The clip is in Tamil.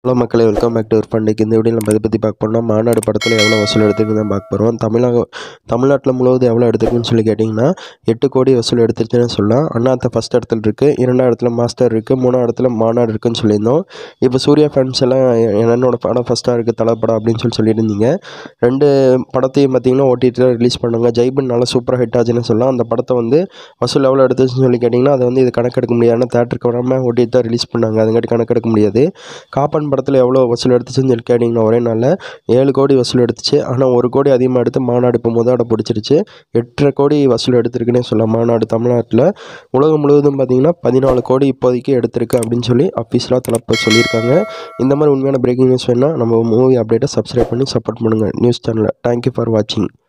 ஹலோ மக்களே வெல்கம் பேக் டு ஒரு ஃபண்டுக்கு இந்த வீடியோ நம்ம இதை பற்றி பார்க்க போனால் மாநாடு படத்தில் எவ்வளோ வசூல் எடுத்துருக்குன்னு தான் பார்க்க போகிறோம் தமிழக தமிழ்நாட்டில் முழுவதும் எவ்வளோ எடுத்துருக்குன்னு சொல்லி கேட்டிங்கன்னா எட்டு கோடி வசூல் எடுத்துருச்சுன்னு சொல்லலாம் அண்ணாத்த ஃபஸ்ட் இடத்துல இருக்குது இரண்டாம் இடத்துல மாஸ்டர் இருக்குது மூணாம் இடத்துல மாநாடு இருக்குன்னு சொல்லியிருந்தோம் இப்போ சூர்யா ஃபேன்ஸ் எல்லாம் எ- என்னோட படம் ஃபஸ்ட்டாக இருக்குது தலை படம் அப்படின்னு சொல்லி சொல்லியிருந்தீங்க ரெண்டு படத்தையும் பார்த்தீங்கன்னா ஓடிடியில் ரிலீஸ் பண்ணாங்க ஜெய்பன் நல்லா சூப்பராக ஹிட் ஆச்சுன்னு சொல்லலாம் அந்த படத்தை வந்து வசூல் எவ்வளோ எடுத்துச்சுன்னு சொல்லி கேட்டிங்கன்னா அதை வந்து இது கணக்கெடுக்க முடியாது ஏன்னா தேட்டருக்கு வராமல் ஓடிடி தான் ரிலீஸ் பண்ணாங்க அதுங்காட்டி கணக்கெடுக்க முடியாது காப்பன் படத்தில் எவ்வளோ வசூல் எடுத்துச்சுன்னு சொல்லி கேட்டிங்கன்னா ஒரே நாளில் ஏழு கோடி வசூல் எடுத்துச்சு ஆனால் ஒரு கோடி அதிகமாக எடுத்து மாநாடு இப்போ முதல் பிடிச்சிருச்சு எட்டரை கோடி வசூல் எடுத்திருக்குன்னே சொல்லலாம் மாநாடு தமிழ்நாட்டில் உலகம் முழுவதும் பார்த்தீங்கன்னா பதினாலு கோடி இப்போதைக்கு எடுத்திருக்கு அப்படின்னு சொல்லி அஃபீஷியலாக தலப்ப சொல்லியிருக்காங்க இந்த மாதிரி உண்மையான பிரேக்கிங் நியூஸ் வேணால் நம்ம மூவி அப்டேட்டை சப்ஸ்கிரைப் பண்ணி சப்போர்ட் பண்ணுங்கள் நியூஸ் சேனலை தேங்க்யூ ஃபார் வாட்சிங்